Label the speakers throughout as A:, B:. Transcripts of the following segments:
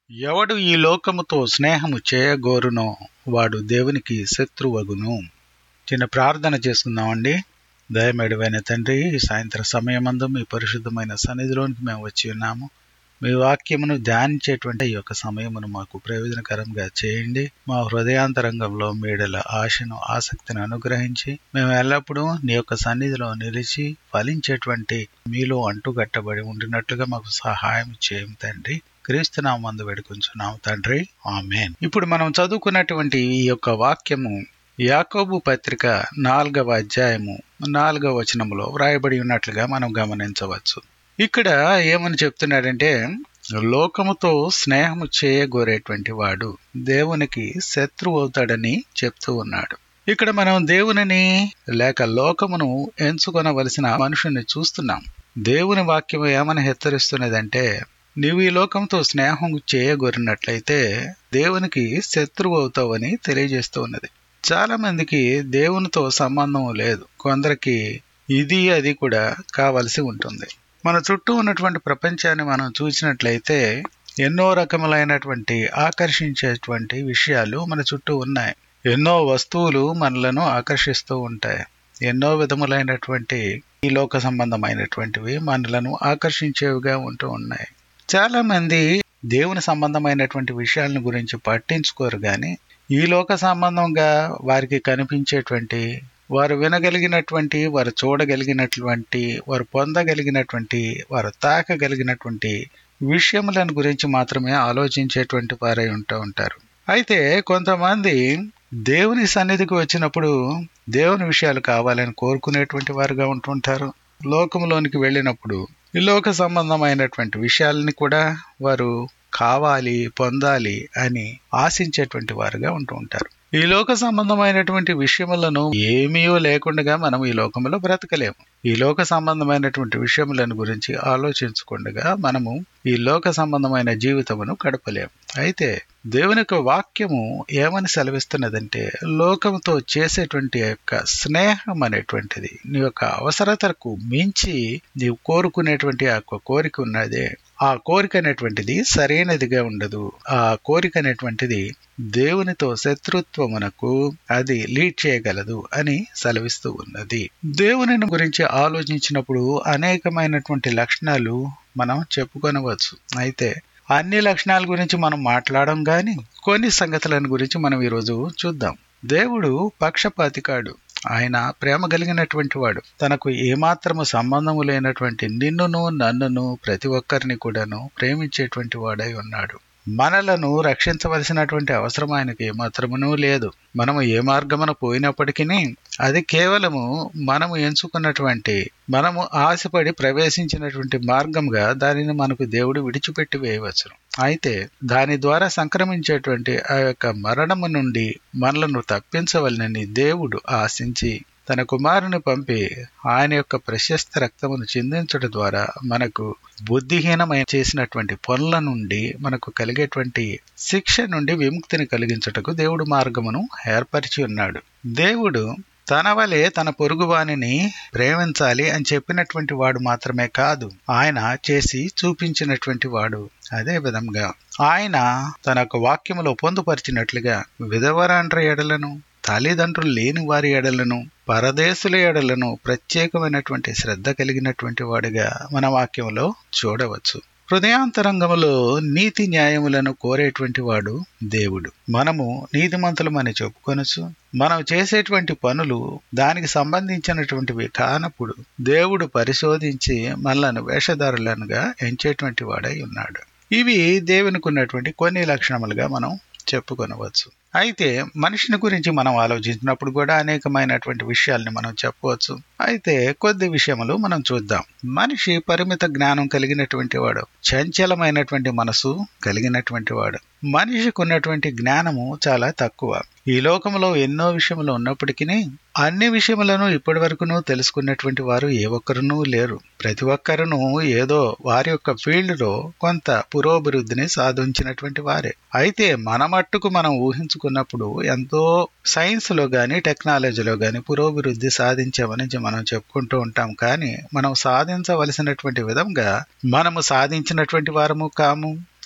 A: ఎవడు ఈ లోకముతో స్నేహము చేయగోరునో వాడు దేవునికి శత్రువగును చిన్న ప్రార్థన చేసుకుందామండి దయమేడువైన తండ్రి ఈ సాయంత్రం సమయమందు మీ పరిశుద్ధమైన సన్నిధిలోనికి మేము వచ్చి ఉన్నాము మీ వాక్యమును ధ్యానించేటువంటి ఈ యొక్క సమయమును మాకు ప్రయోజనకరంగా చేయండి మా హృదయాంతరంగంలో మీడల ఆశను ఆసక్తిని అనుగ్రహించి మేము ఎల్లప్పుడూ నీ యొక్క సన్నిధిలో నిలిచి ఫలించేటువంటి మీలో అంటుగట్టబడి ఉండినట్లుగా మాకు సహాయం చేయం తండ్రి క్రీస్తునామందు వేడుకుంటున్నాము తండ్రి ఆమెన్ ఇప్పుడు మనం చదువుకున్నటువంటి ఈ యొక్క వాక్యము యాకోబు పత్రిక నాలుగవ అధ్యాయము నాలుగవ వచనములో వ్రాయబడి ఉన్నట్లుగా మనం గమనించవచ్చు ఇక్కడ ఏమని చెప్తున్నాడంటే లోకముతో స్నేహము చేయగోరేటువంటి వాడు దేవునికి శత్రువు అవుతాడని చెప్తూ ఉన్నాడు ఇక్కడ మనం దేవునిని లేక లోకమును ఎంచుకొనవలసిన మనుషుని చూస్తున్నాం దేవుని వాక్యం ఏమని హెచ్చరిస్తున్నదంటే నీవు ఈ లోకంతో స్నేహం చేయగోరినట్లయితే దేవునికి శత్రువు అవుతావని తెలియజేస్తూ ఉన్నది చాలా మందికి దేవునితో సంబంధం లేదు కొందరికి ఇది అది కూడా కావలసి ఉంటుంది మన చుట్టూ ఉన్నటువంటి ప్రపంచాన్ని మనం చూసినట్లయితే ఎన్నో రకములైనటువంటి ఆకర్షించేటువంటి విషయాలు మన చుట్టూ ఉన్నాయి ఎన్నో వస్తువులు మనలను ఆకర్షిస్తూ ఉంటాయి ఎన్నో విధములైనటువంటి ఈ లోక సంబంధమైనటువంటివి మనలను ఆకర్షించేవిగా ఉంటూ ఉన్నాయి చాలా మంది దేవుని సంబంధమైనటువంటి విషయాలను గురించి పట్టించుకోరు గాని ఈ లోక సంబంధంగా వారికి కనిపించేటువంటి వారు వినగలిగినటువంటి వారు చూడగలిగినటువంటి వారు పొందగలిగినటువంటి వారు తాకగలిగినటువంటి విషయములను గురించి మాత్రమే ఆలోచించేటువంటి వారై ఉంటూ ఉంటారు అయితే కొంతమంది దేవుని సన్నిధికి వచ్చినప్పుడు దేవుని విషయాలు కావాలని కోరుకునేటువంటి వారుగా ఉంటుంటారు లోకంలోనికి వెళ్ళినప్పుడు ఈ లోక సంబంధమైనటువంటి విషయాలని కూడా వారు కావాలి పొందాలి అని ఆశించేటువంటి వారుగా ఉంటూ ఉంటారు ఈ లోక సంబంధమైనటువంటి విషయములను ఏమీయో లేకుండా మనం ఈ లోకంలో బ్రతకలేము ఈ లోక సంబంధమైనటువంటి విషయములను గురించి ఆలోచించకుండా మనము ఈ లోక సంబంధమైన జీవితమును గడపలేము అయితే దేవుని యొక్క వాక్యము ఏమని సెలవిస్తున్నదంటే లోకంతో చేసేటువంటి యొక్క స్నేహం అనేటువంటిది నీ యొక్క అవసరతకు మించి నీవు కోరుకునేటువంటి ఆ యొక్క కోరిక ఉన్నదే ఆ కోరిక అనేటువంటిది సరైనదిగా ఉండదు ఆ కోరిక అనేటువంటిది దేవునితో శత్రుత్వమునకు అది లీడ్ చేయగలదు అని సెలవిస్తూ ఉన్నది దేవుని గురించి ఆలోచించినప్పుడు అనేకమైనటువంటి లక్షణాలు మనం చెప్పుకొనవచ్చు అయితే అన్ని లక్షణాల గురించి మనం మాట్లాడడం గాని కొన్ని సంగతులను గురించి మనం ఈరోజు చూద్దాం దేవుడు పక్షపాతి కాడు ఆయన ప్రేమ కలిగినటువంటి వాడు తనకు ఏమాత్రము సంబంధము లేనటువంటి నిన్నును నన్నును ప్రతి ఒక్కరిని కూడాను ప్రేమించేటువంటి వాడై ఉన్నాడు మనలను రక్షించవలసినటువంటి అవసరం ఆయనకు ఏమాత్రమునూ లేదు మనము ఏ మార్గమున పోయినప్పటికీ అది కేవలము మనము ఎంచుకున్నటువంటి మనము ఆశపడి ప్రవేశించినటువంటి మార్గంగా దానిని మనకు దేవుడు విడిచిపెట్టి వేయవచ్చును అయితే దాని ద్వారా సంక్రమించేటువంటి ఆ యొక్క మరణము నుండి మనలను తప్పించవలనని దేవుడు ఆశించి తన కుమారుని పంపి ఆయన యొక్క ప్రశస్త రక్తమును చిందించడం ద్వారా మనకు బుద్ధిహీనమైన చేసినటువంటి పనుల నుండి మనకు కలిగేటువంటి శిక్ష నుండి విముక్తిని కలిగించుటకు దేవుడు మార్గమును ఏర్పరిచి ఉన్నాడు దేవుడు తన వలె తన పొరుగువానిని ప్రేమించాలి అని చెప్పినటువంటి వాడు మాత్రమే కాదు ఆయన చేసి చూపించినటువంటి వాడు అదే విధంగా ఆయన తన యొక్క వాక్యములో పొందుపరిచినట్లుగా విధవరాండ్ర ఎడలను తల్లిదండ్రులు లేని వారి ఎడలను పరదేశుల ఎడలను ప్రత్యేకమైనటువంటి శ్రద్ధ కలిగినటువంటి వాడిగా మన వాక్యంలో చూడవచ్చు హృదయాంతరంగములో నీతి న్యాయములను కోరేటువంటి వాడు దేవుడు మనము నీతిమంతులమని చెప్పుకొనొచ్చు మనం చేసేటువంటి పనులు దానికి సంబంధించినటువంటివి కానప్పుడు దేవుడు పరిశోధించి మనలను వేషధారులనుగా ఎంచేటువంటి వాడై ఉన్నాడు ఇవి దేవునికి ఉన్నటువంటి కొన్ని లక్షణములుగా మనం చెప్పుకొనవచ్చు అయితే మనిషిని గురించి మనం ఆలోచించినప్పుడు కూడా అనేకమైనటువంటి విషయాల్ని మనం చెప్పవచ్చు అయితే కొద్ది విషయములు మనం చూద్దాం మనిషి పరిమిత జ్ఞానం కలిగినటువంటి వాడు చంచలమైనటువంటి మనసు కలిగినటువంటి వాడు మనిషికి ఉన్నటువంటి జ్ఞానము చాలా తక్కువ ఈ లోకంలో ఎన్నో విషయములు ఉన్నప్పటికీ అన్ని విషయములను ఇప్పటి వరకును తెలుసుకున్నటువంటి వారు ఏ ఒక్కరునూ లేరు ప్రతి ఒక్కరును ఏదో వారి యొక్క ఫీల్డ్ లో కొంత పురోభివృద్ధిని సాధించినటువంటి వారే అయితే మన మట్టుకు మనం ఊహించుకున్నప్పుడు ఎంతో సైన్స్ లో గాని టెక్నాలజీలో గాని పురోభివృద్ధి సాధించామని మనం చెప్పుకుంటూ ఉంటాం కానీ మనం సాధించవలసినటువంటి విధంగా మనము సాధించినటువంటి వారము కాము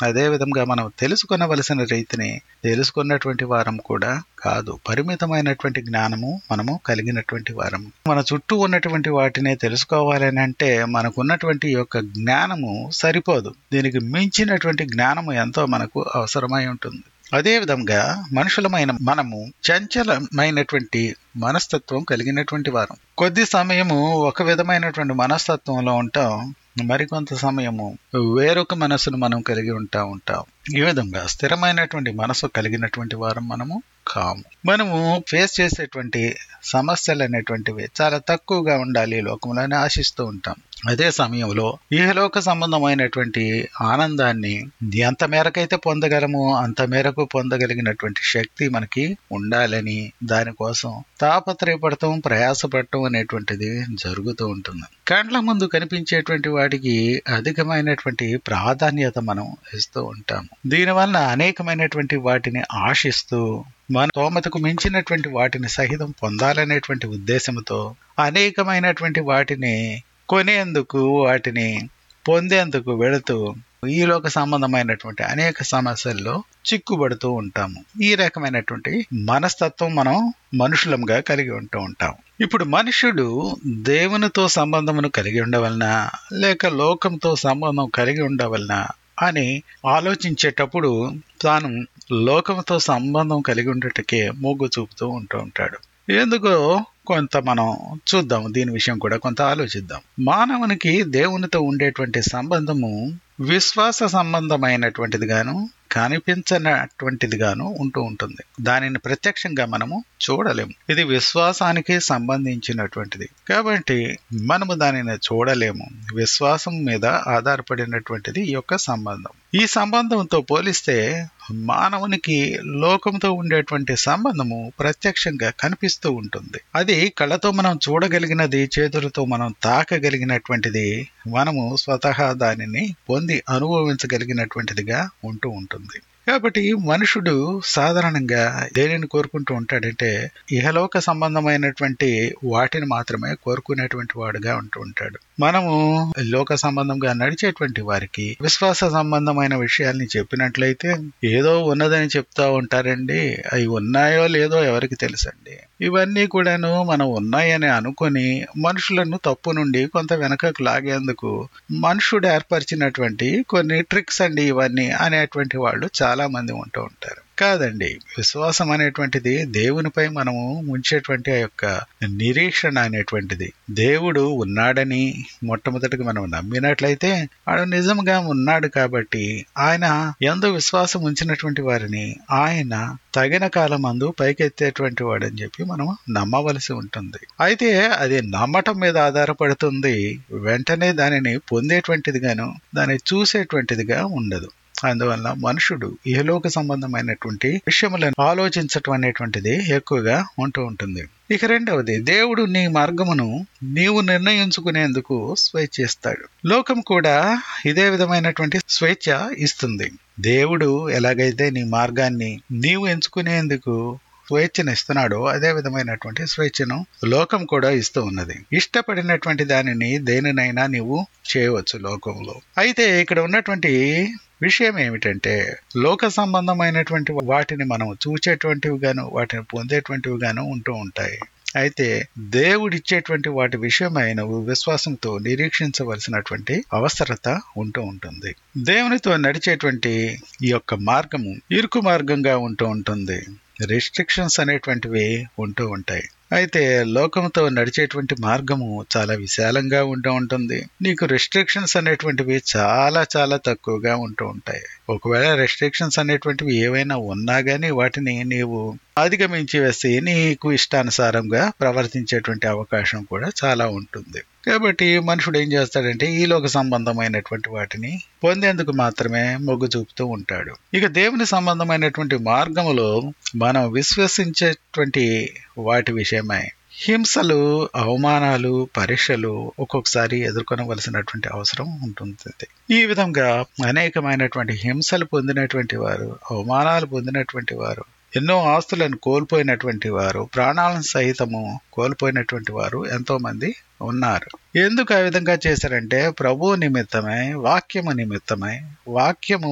A: అదే విధంగా మనం తెలుసుకొనవలసిన రీతిని తెలుసుకున్నటువంటి వారం కూడా కాదు పరిమితమైనటువంటి జ్ఞానము మనము కలిగినటువంటి వారము మన చుట్టూ ఉన్నటువంటి వాటిని తెలుసుకోవాలని అంటే మనకున్నటువంటి యొక్క జ్ఞానము సరిపోదు దీనికి మించినటువంటి జ్ఞానము ఎంతో మనకు అవసరమై ఉంటుంది అదే విధంగా మనుషులమైన మనము చంచలమైనటువంటి మనస్తత్వం కలిగినటువంటి వారం కొద్ది సమయము ఒక విధమైనటువంటి మనస్తత్వంలో ఉంటాం మరికొంత సమయము వేరొక మనసును మనం కలిగి ఉంటా ఉంటాం ఈ విధంగా స్థిరమైనటువంటి మనసు కలిగినటువంటి వారం మనము కాము మనము ఫేస్ చేసేటువంటి సమస్యలు అనేటువంటివి చాలా తక్కువగా ఉండాలి ఈ లోకంలోనే ఆశిస్తూ ఉంటాం అదే సమయంలో ఇహలోక సంబంధమైనటువంటి ఆనందాన్ని ఎంత మేరకైతే పొందగలమో అంత మేరకు పొందగలిగినటువంటి శక్తి మనకి ఉండాలని దానికోసం తాపత్రయపడటం ప్రయాసపడటం అనేటువంటిది జరుగుతూ ఉంటుంది కండ్ల ముందు కనిపించేటువంటి వాటికి అధికమైనటువంటి ప్రాధాన్యత మనం ఇస్తూ ఉంటాము దీనివల్ల అనేకమైనటువంటి వాటిని ఆశిస్తూ మన తోమతకు మించినటువంటి వాటిని సహితం పొందాలనేటువంటి ఉద్దేశంతో అనేకమైనటువంటి వాటిని కొనేందుకు వాటిని పొందేందుకు వెళుతూ ఈలోక సంబంధమైనటువంటి అనేక సమస్యల్లో చిక్కుబడుతూ ఉంటాము ఈ రకమైనటువంటి మనస్తత్వం మనం మనుషులంగా కలిగి ఉంటూ ఉంటాం ఇప్పుడు మనుషుడు దేవునితో సంబంధమును కలిగి ఉండవలన లేక లోకంతో సంబంధం కలిగి ఉండవలన అని ఆలోచించేటప్పుడు తాను లోకంతో సంబంధం కలిగి ఉండటకే మొగ్గు చూపుతూ ఉంటూ ఉంటాడు ఎందుకో కొంత మనం చూద్దాం దీని విషయం కూడా కొంత ఆలోచిద్దాం మానవునికి దేవునితో ఉండేటువంటి సంబంధము విశ్వాస సంబంధమైనటువంటిది గాను కనిపించనటువంటిది గాను ఉంటూ ఉంటుంది దానిని ప్రత్యక్షంగా మనము చూడలేము ఇది విశ్వాసానికి సంబంధించినటువంటిది కాబట్టి మనము దానిని చూడలేము విశ్వాసం మీద ఆధారపడినటువంటిది ఈ యొక్క సంబంధం ఈ సంబంధంతో పోలిస్తే మానవునికి లోకంతో ఉండేటువంటి సంబంధము ప్రత్యక్షంగా కనిపిస్తూ ఉంటుంది అది కళ్ళతో మనం చూడగలిగినది చేతులతో మనం తాకగలిగినటువంటిది మనము స్వతహా దానిని పొంది అనుభవించగలిగినటువంటిదిగా ఉంటూ ఉంటుంది కాబట్టి మనుషుడు సాధారణంగా దేనిని కోరుకుంటూ ఉంటాడంటే ఇహలోక సంబంధమైనటువంటి వాటిని మాత్రమే కోరుకునేటువంటి వాడుగా ఉంటూ ఉంటాడు మనము లోక సంబంధంగా నడిచేటువంటి వారికి విశ్వాస సంబంధమైన విషయాల్ని చెప్పినట్లయితే ఏదో ఉన్నదని చెప్తా ఉంటారండి అవి ఉన్నాయో లేదో ఎవరికి తెలుసండి ఇవన్నీ కూడాను మనం ఉన్నాయని అనుకొని మనుషులను తప్పు నుండి కొంత వెనకకు లాగేందుకు మనుషుడు ఏర్పరిచినటువంటి కొన్ని ట్రిక్స్ అండి ఇవన్నీ అనేటువంటి వాళ్ళు చాలా మంది ఉంటూ ఉంటారు కాదండి విశ్వాసం అనేటువంటిది దేవునిపై మనము ఉంచేటువంటి ఆ యొక్క నిరీక్షణ అనేటువంటిది దేవుడు ఉన్నాడని మొట్టమొదటిగా మనం నమ్మినట్లయితే ఆడు నిజంగా ఉన్నాడు కాబట్టి ఆయన ఎంతో విశ్వాసం ఉంచినటువంటి వారిని ఆయన తగిన కాలం అందు పైకెత్తేటువంటి వాడని చెప్పి మనం నమ్మవలసి ఉంటుంది అయితే అది నమ్మటం మీద ఆధారపడుతుంది వెంటనే దానిని పొందేటువంటిదిగాను దాన్ని చూసేటువంటిదిగా ఉండదు అందువల్ల మనుషుడు ఇహలోక సంబంధమైనటువంటి విషయములను ఆలోచించటం అనేటువంటిది ఎక్కువగా ఉంటూ ఉంటుంది ఇక రెండవది దేవుడు నీ మార్గమును నీవు నిర్ణయించుకునేందుకు స్వేచ్ఛ ఇస్తాడు లోకం కూడా ఇదే విధమైనటువంటి స్వేచ్ఛ ఇస్తుంది దేవుడు ఎలాగైతే నీ మార్గాన్ని నీవు ఎంచుకునేందుకు స్వేచ్ఛను ఇస్తున్నాడో అదే విధమైనటువంటి స్వేచ్ఛను లోకం కూడా ఇస్తూ ఉన్నది ఇష్టపడినటువంటి దానిని దేనినైనా నీవు చేయవచ్చు లోకంలో అయితే ఇక్కడ ఉన్నటువంటి విషయం ఏమిటంటే లోక సంబంధమైనటువంటి వాటిని మనం చూచేటువంటివి గాను వాటిని పొందేటువంటివి గాను ఉంటూ ఉంటాయి అయితే దేవుడిచ్చేటువంటి వాటి విషయమై నువ్వు విశ్వాసంతో నిరీక్షించవలసినటువంటి అవసరత ఉంటూ ఉంటుంది దేవునితో నడిచేటువంటి ఈ యొక్క మార్గము ఇరుకు మార్గంగా ఉంటూ ఉంటుంది రెస్ట్రిక్షన్స్ అనేటువంటివి ఉంటూ ఉంటాయి అయితే లోకంతో నడిచేటువంటి మార్గము చాలా విశాలంగా ఉంటూ ఉంటుంది నీకు రెస్ట్రిక్షన్స్ అనేటువంటివి చాలా చాలా తక్కువగా ఉంటూ ఉంటాయి ఒకవేళ రెస్ట్రిక్షన్స్ అనేటువంటివి ఏవైనా ఉన్నా గానీ వాటిని నీవు అధిగమించి వేసి నీకు ఇష్టానుసారంగా ప్రవర్తించేటువంటి అవకాశం కూడా చాలా ఉంటుంది కాబట్టి మనుషుడు ఏం చేస్తాడంటే ఈలోక సంబంధమైనటువంటి వాటిని పొందేందుకు మాత్రమే మొగ్గు చూపుతూ ఉంటాడు ఇక దేవుని సంబంధమైనటువంటి మార్గములో మనం విశ్వసించేటువంటి వాటి విషయమై హింసలు అవమానాలు పరీక్షలు ఒక్కొక్కసారి ఎదుర్కొనవలసినటువంటి అవసరం ఉంటుంది ఈ విధంగా అనేకమైనటువంటి హింసలు పొందినటువంటి వారు అవమానాలు పొందినటువంటి వారు ఎన్నో ఆస్తులను కోల్పోయినటువంటి వారు ప్రాణాలను సహితము కోల్పోయినటువంటి వారు ఎంతో మంది ఉన్నారు ఎందుకు ఆ విధంగా చేశారంటే ప్రభు నిమిత్తమై వాక్యము నిమిత్తమై వాక్యము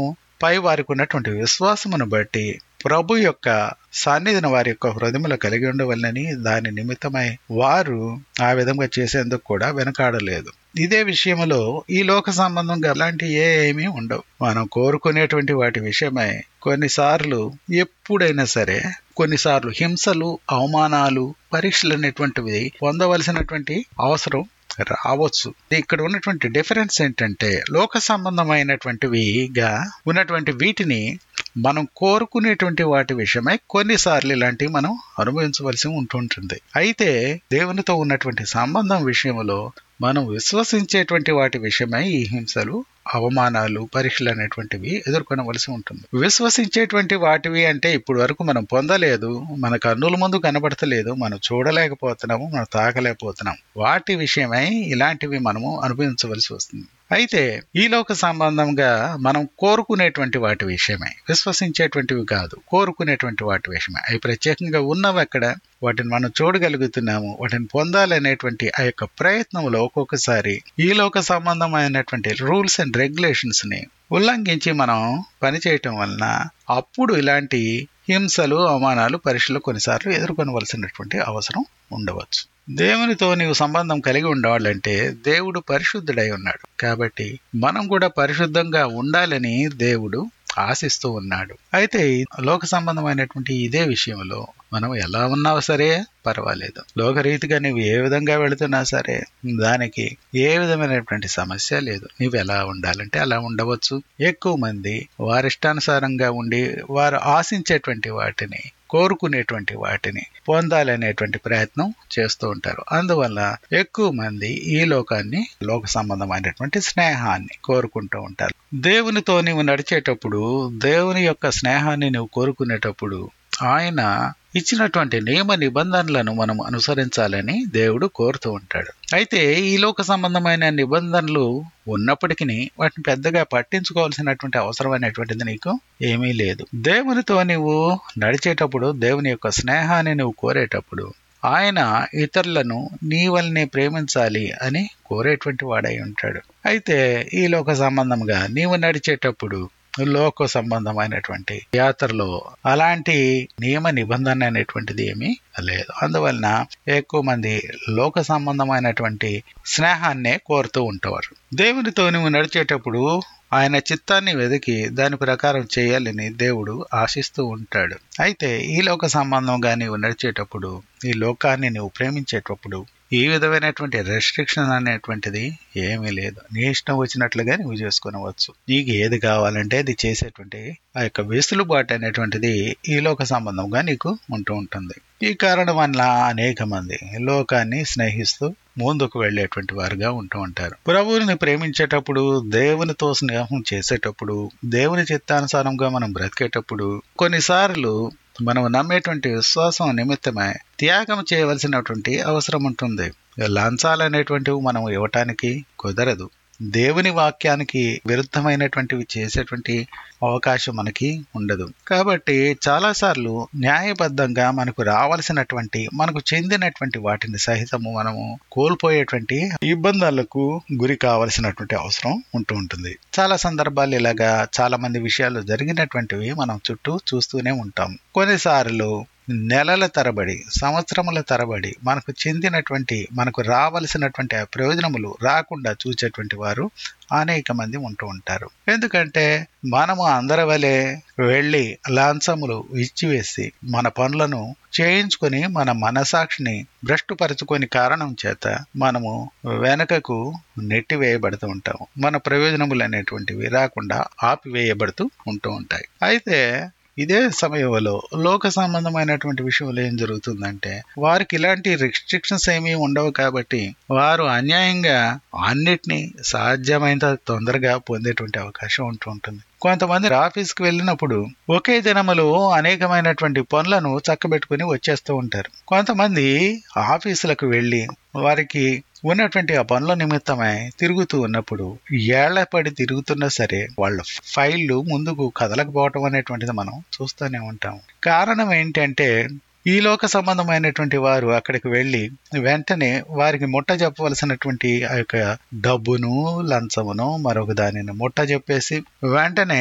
A: పై వారికి ఉన్నటువంటి విశ్వాసమును బట్టి ప్రభు యొక్క సన్నిధిని వారి యొక్క హృదయంలో కలిగి ఉండవలనని దాని నిమిత్తమై వారు ఆ విధంగా చేసేందుకు కూడా వెనకాడలేదు ఇదే విషయంలో ఈ లోక సంబంధంగా అలాంటి ఏ ఏమీ ఉండవు మనం కోరుకునేటువంటి వాటి విషయమై కొన్నిసార్లు ఎప్పుడైనా సరే కొన్నిసార్లు హింసలు అవమానాలు పరీక్షలు అనేటువంటివి పొందవలసినటువంటి అవసరం రావచ్చు ఇక్కడ ఉన్నటువంటి డిఫరెన్స్ ఏంటంటే లోక సంబంధమైనటువంటివిగా ఉన్నటువంటి వీటిని మనం కోరుకునేటువంటి వాటి విషయమై కొన్నిసార్లు ఇలాంటివి మనం అనుభవించవలసి ఉంటుంటుంది అయితే దేవునితో ఉన్నటువంటి సంబంధం విషయంలో మనం విశ్వసించేటువంటి వాటి విషయమై ఈ హింసలు అవమానాలు పరీక్షలు అనేటువంటివి ఎదుర్కొనవలసి ఉంటుంది విశ్వసించేటువంటి వాటివి అంటే ఇప్పుడు వరకు మనం పొందలేదు మన కన్నుల ముందు కనబడతలేదు మనం చూడలేకపోతున్నాము మనం తాకలేకపోతున్నాం వాటి విషయమై ఇలాంటివి మనము అనుభవించవలసి వస్తుంది అయితే ఈ లోక సంబంధంగా మనం కోరుకునేటువంటి వాటి విషయమై విశ్వసించేటువంటివి కాదు కోరుకునేటువంటి వాటి విషయమై అవి ప్రత్యేకంగా ఉన్నవి అక్కడ వాటిని మనం చూడగలుగుతున్నాము వాటిని పొందాలనేటువంటి ఆ యొక్క ప్రయత్నంలో ఒక్కొక్కసారి ఈ లోక సంబంధమైనటువంటి రూల్స్ అండ్ రెగ్యులేషన్స్ ని ఉల్లంఘించి మనం పనిచేయటం వలన అప్పుడు ఇలాంటి హింసలు అవమానాలు పరీక్షలు కొన్నిసార్లు ఎదుర్కొనవలసినటువంటి అవసరం ఉండవచ్చు దేవునితో నీవు సంబంధం కలిగి ఉండవాలంటే దేవుడు పరిశుద్ధుడై ఉన్నాడు కాబట్టి మనం కూడా పరిశుద్ధంగా ఉండాలని దేవుడు ఆశిస్తూ ఉన్నాడు అయితే లోక సంబంధమైనటువంటి ఇదే విషయంలో మనం ఎలా ఉన్నా సరే పర్వాలేదు లోకరీతిగా నువ్వు ఏ విధంగా వెళుతున్నా సరే దానికి ఏ విధమైనటువంటి సమస్య లేదు నువ్వు ఎలా ఉండాలంటే అలా ఉండవచ్చు ఎక్కువ మంది వారిష్టానుసారంగా ఉండి వారు ఆశించేటువంటి వాటిని కోరుకునేటువంటి వాటిని పొందాలనేటువంటి ప్రయత్నం చేస్తూ ఉంటారు అందువల్ల ఎక్కువ మంది ఈ లోకాన్ని లోక సంబంధమైనటువంటి స్నేహాన్ని కోరుకుంటూ ఉంటారు దేవునితో నీవు నడిచేటప్పుడు దేవుని యొక్క స్నేహాన్ని నువ్వు కోరుకునేటప్పుడు ఆయన ఇచ్చినటువంటి నియమ నిబంధనలను మనం అనుసరించాలని దేవుడు కోరుతూ ఉంటాడు అయితే ఈ లోక సంబంధమైన నిబంధనలు ఉన్నప్పటికీ వాటిని పెద్దగా పట్టించుకోవాల్సినటువంటి అవసరం అనేటువంటిది నీకు ఏమీ లేదు దేవునితో నీవు నడిచేటప్పుడు దేవుని యొక్క స్నేహాన్ని నువ్వు కోరేటప్పుడు ఆయన ఇతరులను నీ వల్లనే ప్రేమించాలి అని కోరేటువంటి వాడై ఉంటాడు అయితే ఈ లోక సంబంధంగా నీవు నడిచేటప్పుడు లోక సంబంధమైనటువంటి యాత్రలో అలాంటి నియమ నిబంధన అనేటువంటిది ఏమీ లేదు అందువలన ఎక్కువ మంది లోక సంబంధమైనటువంటి స్నేహాన్నే కోరుతూ ఉంటారు దేవునితో నువ్వు నడిచేటప్పుడు ఆయన చిత్తాన్ని వెతికి దాని ప్రకారం చేయాలని దేవుడు ఆశిస్తూ ఉంటాడు అయితే ఈ లోక సంబంధంగా నీవు నడిచేటప్పుడు ఈ లోకాన్ని నువ్వు ప్రేమించేటప్పుడు ఈ విధమైనటువంటి రెస్ట్రిక్షన్ అనేటువంటిది ఏమీ లేదు నీ ఇష్టం వచ్చినట్లుగా నువ్వు చేసుకునవచ్చు నీకు ఏది కావాలంటే అది చేసేటువంటి ఆ యొక్క వెసులుబాటు అనేటువంటిది ఈ లోక సంబంధంగా నీకు ఉంటూ ఉంటుంది ఈ కారణం వల్ల అనేక మంది లోకాన్ని స్నేహిస్తూ ముందుకు వెళ్లేటువంటి వారుగా ఉంటూ ఉంటారు ప్రభువుని ప్రేమించేటప్పుడు దేవునితో స్నేహం చేసేటప్పుడు దేవుని చిత్తానుసారంగా మనం బ్రతికేటప్పుడు కొన్నిసార్లు మనం నమ్మేటువంటి విశ్వాసం నిమిత్తమై త్యాగం చేయవలసినటువంటి అవసరం ఉంటుంది లంచాలు అనేటువంటివి మనం ఇవ్వటానికి కుదరదు దేవుని వాక్యానికి విరుద్ధమైనటువంటివి చేసేటువంటి అవకాశం మనకి ఉండదు కాబట్టి చాలాసార్లు న్యాయబద్ధంగా మనకు రావాల్సినటువంటి మనకు చెందినటువంటి వాటిని సహితము మనము కోల్పోయేటువంటి ఇబ్బందులకు గురి కావలసినటువంటి అవసరం ఉంటూ ఉంటుంది చాలా సందర్భాలు ఇలాగా చాలా మంది విషయాలు జరిగినటువంటివి మనం చుట్టూ చూస్తూనే ఉంటాం కొన్నిసార్లు నెలల తరబడి సంవత్సరముల తరబడి మనకు చెందినటువంటి మనకు రావలసినటువంటి ఆ ప్రయోజనములు రాకుండా చూసేటువంటి వారు అనేక మంది ఉంటూ ఉంటారు ఎందుకంటే మనము అందరి వలె వెళ్ళి లాంఛములు ఇచ్చివేసి మన పనులను చేయించుకొని మన మనసాక్షిని భ్రష్టుపరచుకొని కారణం చేత మనము వెనకకు నెట్టివేయబడుతూ ఉంటాము మన ప్రయోజనములు అనేటువంటివి రాకుండా ఆపివేయబడుతూ ఉంటూ ఉంటాయి అయితే ఇదే సమయంలో లోక సంబంధమైనటువంటి విషయంలో ఏం జరుగుతుందంటే వారికి ఇలాంటి రిస్ట్రిక్షన్స్ ఏమీ ఉండవు కాబట్టి వారు అన్యాయంగా అన్నిటినీ సాధ్యమైనంత తొందరగా పొందేటువంటి అవకాశం ఉంటూ ఉంటుంది కొంతమంది ఆఫీస్కి వెళ్ళినప్పుడు ఒకే దినములో అనేకమైనటువంటి పనులను చక్కబెట్టుకుని వచ్చేస్తూ ఉంటారు కొంతమంది ఆఫీసులకు వెళ్ళి వారికి ఉన్నటువంటి ఆ పనుల నిమిత్తమై తిరుగుతూ ఉన్నప్పుడు ఏళ్లపడి తిరుగుతున్నా సరే వాళ్ళ ఫైళ్లు ముందుకు కదలకపోవటం అనేటువంటిది మనం చూస్తూనే ఉంటాం కారణం ఏంటంటే ఈ లోక సంబంధమైనటువంటి వారు అక్కడికి వెళ్ళి వెంటనే వారికి ముట్ట చెప్పవలసినటువంటి ఆ యొక్క డబ్బును లంచమును మరొక దానిని ముట్ట చెప్పేసి వెంటనే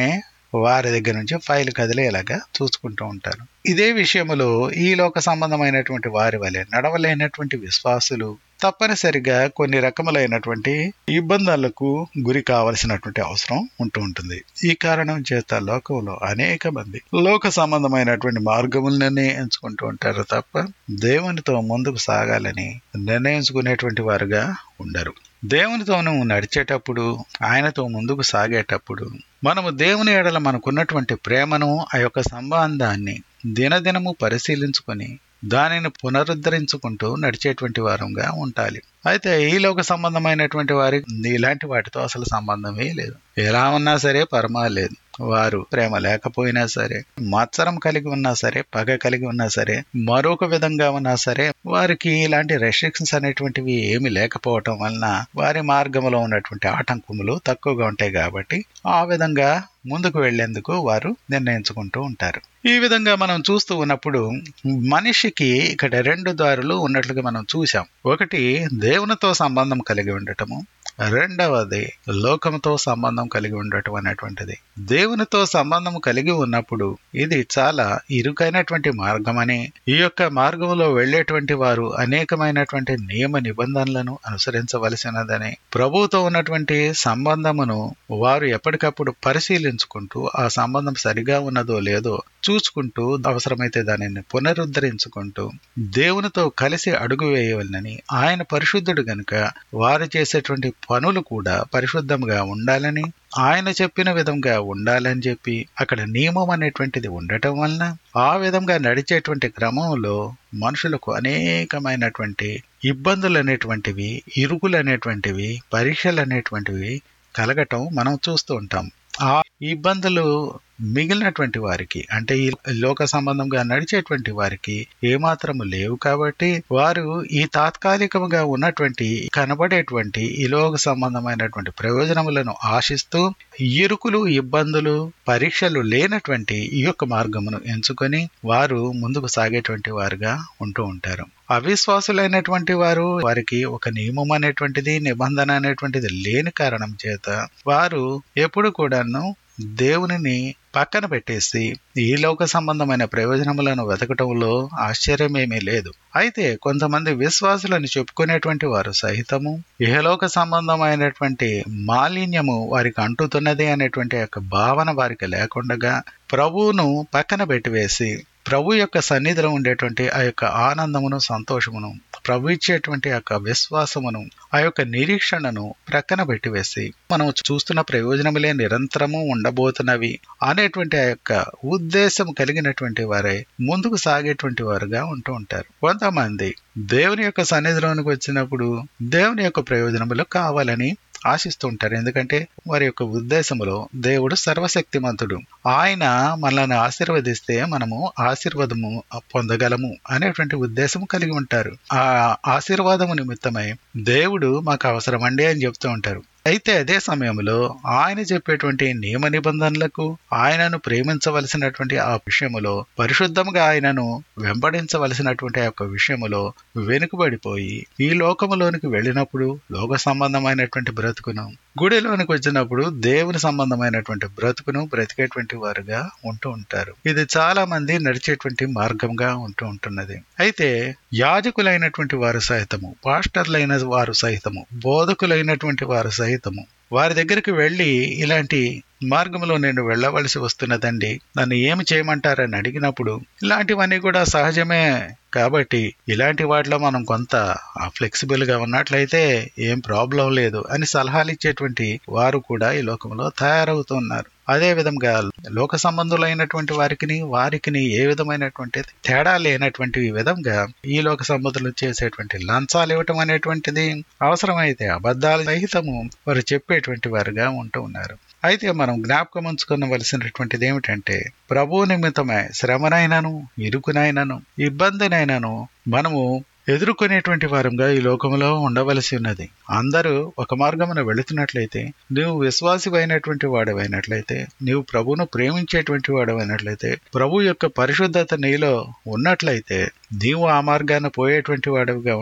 A: వారి దగ్గర నుంచి ఫైల్ కదిలేలాగా చూసుకుంటూ ఉంటారు ఇదే విషయంలో ఈ లోక సంబంధమైనటువంటి వారి వలె నడవలేనటువంటి విశ్వాసులు తప్పనిసరిగా కొన్ని రకములైనటువంటి ఇబ్బందులకు గురి కావలసినటువంటి అవసరం ఉంటూ ఉంటుంది ఈ కారణం చేత లోకంలో అనేక మంది లోక సంబంధమైనటువంటి మార్గములనే ఎంచుకుంటూ ఉంటారు తప్ప దేవునితో ముందుకు సాగాలని నిర్ణయించుకునేటువంటి వారుగా ఉండరు దేవునితో నువ్వు నడిచేటప్పుడు ఆయనతో ముందుకు సాగేటప్పుడు మనము దేవుని ఎడల మనకున్నటువంటి ప్రేమను ఆ యొక్క సంబంధాన్ని దినదినము పరిశీలించుకొని దానిని పునరుద్ధరించుకుంటూ నడిచేటువంటి వారంగా ఉండాలి అయితే ఈ లోక సంబంధమైనటువంటి వారికి ఇలాంటి వాటితో అసలు సంబంధమే లేదు ఎలా ఉన్నా సరే పరమాలేదు వారు ప్రేమ లేకపోయినా సరే మత్సరం కలిగి ఉన్నా సరే పగ కలిగి ఉన్నా సరే మరొక విధంగా ఉన్నా సరే వారికి ఇలాంటి రెస్ట్రిక్షన్స్ అనేటువంటివి ఏమి లేకపోవటం వలన వారి మార్గంలో ఉన్నటువంటి ఆటంకములు తక్కువగా ఉంటాయి కాబట్టి ఆ విధంగా ముందుకు వెళ్లేందుకు వారు నిర్ణయించుకుంటూ ఉంటారు ఈ విధంగా మనం చూస్తూ ఉన్నప్పుడు మనిషికి ఇక్కడ రెండు దారులు ఉన్నట్లుగా మనం చూసాం ఒకటి దేవునితో సంబంధం కలిగి ఉండటము రెండవది లోకంతో సంబంధం కలిగి ఉండటం అనేటువంటిది దేవునితో సంబంధం కలిగి ఉన్నప్పుడు ఇది చాలా ఇరుకైనటువంటి మార్గమని ఈ యొక్క మార్గంలో వెళ్లేటువంటి వారు అనేకమైనటువంటి నియమ నిబంధనలను అనుసరించవలసినదని ప్రభువుతో ఉన్నటువంటి సంబంధమును వారు ఎప్పటికప్పుడు పరిశీలించుకుంటూ ఆ సంబంధం సరిగా ఉన్నదో లేదో చూసుకుంటూ అవసరమైతే దానిని పునరుద్ధరించుకుంటూ దేవునితో కలిసి అడుగు వేయవలనని ఆయన పరిశుద్ధుడు గనుక వారు చేసేటువంటి పనులు కూడా పరిశుద్ధంగా ఉండాలని ఆయన చెప్పిన విధంగా ఉండాలని చెప్పి అక్కడ నియమం అనేటువంటిది ఉండటం వలన ఆ విధంగా నడిచేటువంటి క్రమంలో మనుషులకు అనేకమైనటువంటి ఇబ్బందులు అనేటువంటివి ఇరుకులు అనేటువంటివి పరీక్షలు అనేటువంటివి కలగటం మనం చూస్తూ ఉంటాం ఆ ఇబ్బందులు మిగిలినటువంటి వారికి అంటే ఈ లోక సంబంధంగా నడిచేటువంటి వారికి ఏమాత్రము లేవు కాబట్టి వారు ఈ తాత్కాలికముగా ఉన్నటువంటి కనబడేటువంటి ఈ లోక సంబంధమైనటువంటి ప్రయోజనములను ఆశిస్తూ ఇరుకులు ఇబ్బందులు పరీక్షలు లేనటువంటి ఈ యొక్క మార్గమును ఎంచుకొని వారు ముందుకు సాగేటువంటి వారుగా ఉంటూ ఉంటారు అవిశ్వాసులైనటువంటి వారు వారికి ఒక నియమం అనేటువంటిది నిబంధన అనేటువంటిది లేని కారణం చేత వారు ఎప్పుడు కూడాను దేవునిని పక్కన పెట్టేసి ఈ లోక సంబంధమైన ప్రయోజనములను వెతకటంలో ఆశ్చర్యమేమీ లేదు అయితే కొంతమంది విశ్వాసులను చెప్పుకునేటువంటి వారు సహితము ఇహలోక సంబంధమైనటువంటి మాలిన్యము వారికి అంటుతున్నది అనేటువంటి యొక్క భావన వారికి లేకుండగా ప్రభువును పక్కన పెట్టివేసి ప్రభు యొక్క సన్నిధిలో ఉండేటువంటి ఆ యొక్క ఆనందమును సంతోషమును ప్రభు ఇచ్చేటువంటి ఆ యొక్క విశ్వాసమును ఆ యొక్క నిరీక్షణను ప్రక్కన పెట్టివేసి మనం చూస్తున్న ప్రయోజనములే నిరంతరము ఉండబోతున్నవి అనేటువంటి ఆ యొక్క ఉద్దేశం కలిగినటువంటి వారే ముందుకు సాగేటువంటి వారుగా ఉంటూ ఉంటారు కొంతమంది దేవుని యొక్క సన్నిధిలోనికి వచ్చినప్పుడు దేవుని యొక్క ప్రయోజనములు కావాలని ఆశిస్తూ ఉంటారు ఎందుకంటే వారి యొక్క ఉద్దేశములో దేవుడు సర్వశక్తిమంతుడు ఆయన మనల్ని ఆశీర్వదిస్తే మనము ఆశీర్వాదము పొందగలము అనేటువంటి ఉద్దేశం కలిగి ఉంటారు ఆ ఆశీర్వాదము నిమిత్తమై దేవుడు మాకు అవసరమండి అని చెప్తూ ఉంటారు అయితే అదే సమయంలో ఆయన చెప్పేటువంటి నియమ నిబంధనలకు ఆయనను ప్రేమించవలసినటువంటి ఆ విషయములో పరిశుద్ధంగా ఆయనను వెంబడించవలసినటువంటి ఆ యొక్క విషయములో వెనుకబడిపోయి ఈ లోకములోనికి వెళ్ళినప్పుడు లోక సంబంధమైనటువంటి బ్రతుకును గుడిలోనికి వచ్చినప్పుడు దేవుని సంబంధమైనటువంటి బ్రతుకును బ్రతికేటువంటి వారుగా ఉంటూ ఉంటారు ఇది చాలా మంది నడిచేటువంటి మార్గంగా ఉంటూ ఉంటున్నది అయితే యాజకులైనటువంటి వారు సహితము పాస్టర్లైన వారు సహితము బోధకులైనటువంటి వారు సహితము వారి దగ్గరికి వెళ్ళి ఇలాంటి మార్గంలో నేను వెళ్ళవలసి వస్తున్నదండి నన్ను ఏమి చేయమంటారని అడిగినప్పుడు ఇలాంటివన్నీ కూడా సహజమే కాబట్టి ఇలాంటి వాటిలో మనం కొంత ఫ్లెక్సిబుల్ గా ఉన్నట్లయితే ఏం ప్రాబ్లం లేదు అని సలహాలు ఇచ్చేటువంటి వారు కూడా ఈ లోకంలో తయారవుతున్నారు అదే విధంగా లోక సంబంధులైనటువంటి వారికి వారికి ఏ విధమైనటువంటి తేడా లేనటువంటి విధంగా ఈ లోక సంబంధులు చేసేటువంటి లంచాలు ఇవ్వటం అనేటువంటిది అవసరమైతే అబద్ధాలు సహితము వారు చెప్పేటువంటి వారుగా ఉంటూ ఉన్నారు అయితే మనం జ్ఞాపకం ఉంచుకోవలసినటువంటిది ఏమిటంటే ప్రభు నిమిత్తమై శ్రమనైనను ఇరుకునైనను ఇబ్బందినైనను మనము ఎదుర్కొనేటువంటి వారంగా ఈ లోకంలో ఉండవలసి ఉన్నది అందరూ ఒక మార్గమున వెళుతున్నట్లయితే నీవు విశ్వాసివైనటువంటి వాడవైనట్లయితే నీవు ప్రభువును ప్రేమించేటువంటి వాడవైనట్లయితే ప్రభు యొక్క పరిశుద్ధత నీలో ఉన్నట్లయితే నీవు ఆ మార్గాన పోయేటువంటి వాడవిగా ఉండవు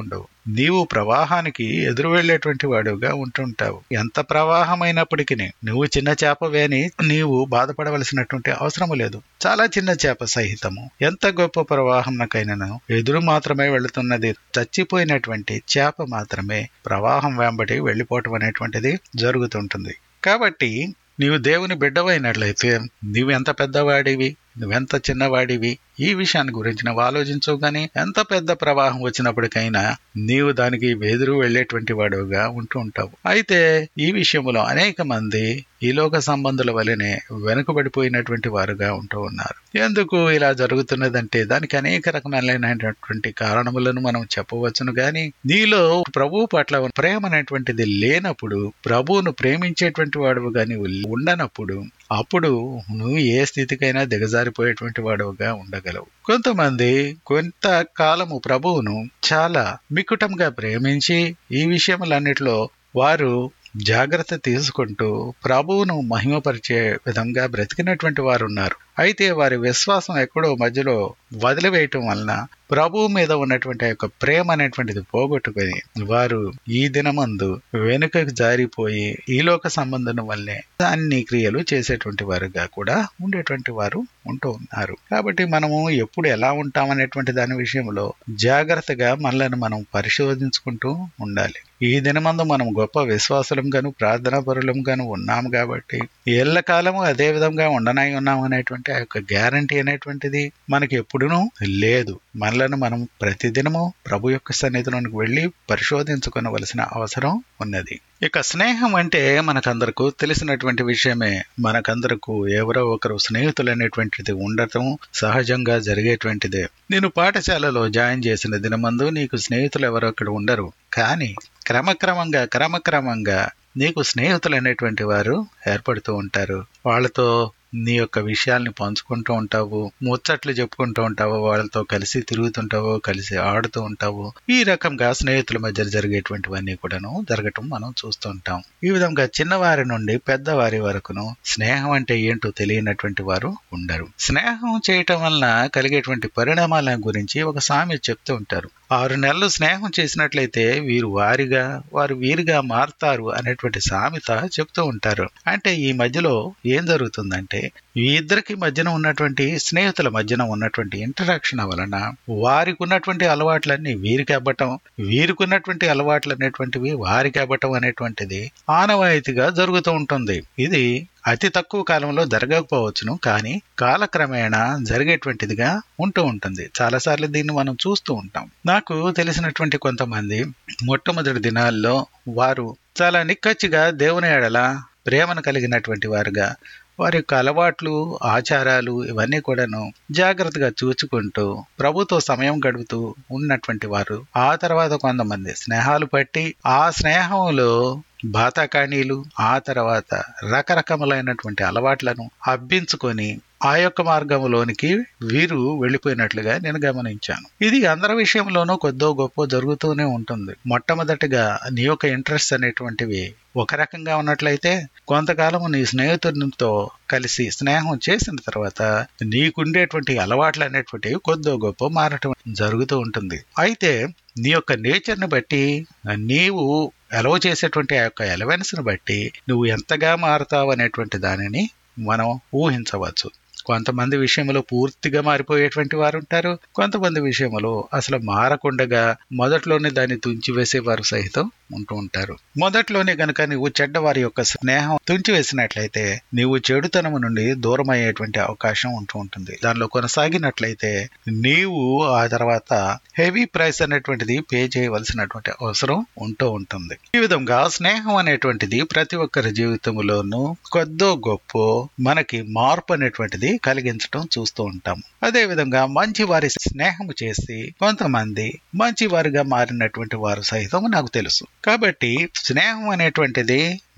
A: నీవు ప్రవాహానికి ఎదురు వెళ్లేటువంటి వాడుగా ఉంటుంటావు ఎంత ప్రవాహమైనప్పటికీ నువ్వు చిన్న చేపవే అని నీవు బాధపడవలసినటువంటి అవసరం లేదు చాలా చిన్న చేప సహితము ఎంత గొప్ప ప్రవాహంకైనను ఎదురు మాత్రమే వెళుతున్నది చచ్చిపోయినటువంటి చేప మాత్రమే ప్రవాహం వెంబడి వెళ్ళిపోవటం అనేటువంటిది జరుగుతుంటుంది కాబట్టి నీవు దేవుని బిడ్డవైనట్లయితే నీవెంత పెద్దవాడివి నువ్వెంత చిన్నవాడివి ఈ విషయాన్ని గురించి నువ్వు ఆలోచించవు గాని ఎంత పెద్ద ప్రవాహం వచ్చినప్పటికైనా నీవు దానికి వెదురు వెళ్లేటువంటి వాడుగా ఉంటూ ఉంటావు అయితే ఈ విషయంలో అనేక మంది ఈ లోక సంబంధుల వలనే వెనుకబడిపోయినటువంటి వారుగా ఉంటూ ఉన్నారు ఎందుకు ఇలా జరుగుతున్నదంటే దానికి అనేక రకమైనటువంటి కారణములను మనం చెప్పవచ్చును గాని నీలో ప్రభు పట్ల ప్రేమ అనేటువంటిది లేనప్పుడు ప్రభువును ప్రేమించేటువంటి వాడుగా నీవు ఉండనప్పుడు అప్పుడు నువ్వు ఏ స్థితికైనా దిగజారిపోయేటువంటి వాడుగా ఉండగలవు కొంతమంది కొంతకాలము ప్రభువును చాలా మికుటంగా ప్రేమించి ఈ విషయములన్నిటిలో వారు జాగ్రత్త తీసుకుంటూ ప్రభువును మహిమపరిచే విధంగా బ్రతికినటువంటి వారు ఉన్నారు అయితే వారి విశ్వాసం ఎక్కడో మధ్యలో వదిలివేయటం వలన ప్రభువు మీద ఉన్నటువంటి యొక్క ప్రేమ అనేటువంటిది పోగొట్టుకొని వారు ఈ దినమందు వెనుకకు జారిపోయి ఈ లోక సంబంధం వల్లే అన్ని క్రియలు చేసేటువంటి వారుగా కూడా ఉండేటువంటి వారు ఉంటూ ఉన్నారు కాబట్టి మనము ఎప్పుడు ఎలా ఉంటామనేటువంటి దాని విషయంలో జాగ్రత్తగా మనలను మనం పరిశోధించుకుంటూ ఉండాలి ఈ దినమందు మనం గొప్ప విశ్వాసులం గాను ప్రార్థనా పరులం గాను ఉన్నాము కాబట్టి ఎల్లకాలము అదే విధంగా ఉండనై ఉన్నాం అనేటువంటి ఆ యొక్క గ్యారంటీ అనేటువంటిది మనకి ఎప్పుడునూ లేదు మనలను మనం ప్రతిదినము ప్రభు యొక్క సన్నిధిలోనికి వెళ్ళి పరిశోధించుకోవలసిన అవసరం ఉన్నది ఇక స్నేహం అంటే మనకందరకు తెలిసినటువంటి విషయమే మనకందరకు ఎవరో ఒకరు స్నేహితులు అనేటువంటిది ఉండటం సహజంగా జరిగేటువంటిదే నేను పాఠశాలలో జాయిన్ చేసిన దినమందు నీకు స్నేహితులు ఎవరో అక్కడ ఉండరు కానీ క్రమక్రమంగా క్రమక్రమంగా నీకు స్నేహితులు అనేటువంటి వారు ఏర్పడుతూ ఉంటారు వాళ్ళతో నీ యొక్క విషయాల్ని పంచుకుంటూ ఉంటావు ముచ్చట్లు చెప్పుకుంటూ ఉంటావు వాళ్ళతో కలిసి తిరుగుతుంటావు కలిసి ఆడుతూ ఉంటావు ఈ రకంగా స్నేహితుల మధ్య జరిగేటువంటివన్నీ కూడాను జరగటం మనం చూస్తూ ఉంటాం ఈ విధంగా చిన్నవారి నుండి పెద్దవారి వరకును స్నేహం అంటే ఏంటో తెలియనటువంటి వారు ఉండరు స్నేహం చేయటం వలన కలిగేటువంటి పరిణామాల గురించి ఒక సామెత చెప్తూ ఉంటారు ఆరు నెలలు స్నేహం చేసినట్లయితే వీరు వారిగా వారు వీరిగా మారుతారు అనేటువంటి సామెత చెప్తూ ఉంటారు అంటే ఈ మధ్యలో ఏం జరుగుతుందంటే ఈ ఇద్దరికి మధ్యన ఉన్నటువంటి స్నేహితుల మధ్యన ఉన్నటువంటి ఇంటరాక్షన్ వలన వారికి ఉన్నటువంటి అలవాట్లన్నీ వీరికి అవ్వటం వీరికి ఉన్నటువంటి అలవాట్లు అనేటువంటివి వారికి అవ్వటం అనేటువంటిది ఆనవాయితీగా జరుగుతూ ఉంటుంది ఇది అతి తక్కువ కాలంలో జరగకపోవచ్చును కానీ కాలక్రమేణా జరిగేటువంటిదిగా ఉంటూ ఉంటుంది చాలాసార్లు దీన్ని మనం చూస్తూ ఉంటాం నాకు తెలిసినటువంటి కొంతమంది మొట్టమొదటి దినాల్లో వారు చాలా నిక్కచ్చిగా దేవుని ఎడల ప్రేమను కలిగినటువంటి వారుగా వారి యొక్క అలవాట్లు ఆచారాలు ఇవన్నీ కూడాను జాగ్రత్తగా చూచుకుంటూ ప్రభుతో సమయం గడుపుతూ ఉన్నటువంటి వారు ఆ తర్వాత కొంతమంది స్నేహాలు పట్టి ఆ స్నేహంలో బాతాకాణీలు ఆ తర్వాత రకరకములైనటువంటి అలవాట్లను అబ్బించుకొని ఆ యొక్క మార్గంలోనికి వీరు వెళ్ళిపోయినట్లుగా నేను గమనించాను ఇది అందరి విషయంలోనూ కొద్దో గొప్ప జరుగుతూనే ఉంటుంది మొట్టమొదటిగా నీ యొక్క ఇంట్రెస్ట్ అనేటువంటివి ఒక రకంగా ఉన్నట్లయితే కొంతకాలం నీ స్నేహితునితో కలిసి స్నేహం చేసిన తర్వాత నీకుండేటువంటి అలవాట్లు అనేటువంటివి కొద్దో గొప్ప మారటం జరుగుతూ ఉంటుంది అయితే నీ యొక్క నేచర్ని బట్టి నీవు ఎలవ చేసేటువంటి ఆ యొక్క ఎలవెన్స్ని బట్టి నువ్వు ఎంతగా మారుతావు అనేటువంటి దానిని మనం ఊహించవచ్చు కొంతమంది విషయంలో పూర్తిగా మారిపోయేటువంటి వారు ఉంటారు కొంతమంది విషయంలో అసలు మారకుండగా మొదట్లోనే దాన్ని తుంచివేసేవారు సహితం ఉంటూ ఉంటారు మొదట్లోనే గనుక నీవు చెడ్డవారి యొక్క స్నేహం తుంచివేసినట్లయితే నీవు చెడుతనము నుండి దూరం అయ్యేటువంటి అవకాశం ఉంటూ ఉంటుంది దానిలో కొనసాగినట్లయితే నీవు ఆ తర్వాత హెవీ ప్రైస్ అనేటువంటిది పే చేయవలసినటువంటి అవసరం ఉంటూ ఉంటుంది ఈ విధంగా స్నేహం అనేటువంటిది ప్రతి ఒక్కరి జీవితంలోనూ కొద్దో గొప్ప మనకి మార్పు అనేటువంటిది కలిగించడం చూస్తూ ఉంటాం అదే విధంగా మంచి వారి స్నేహం చేసి కొంతమంది మంచి వారిగా మారినటువంటి వారు సైతం నాకు తెలుసు కాబట్టి స్నేహం అనేటువంటిది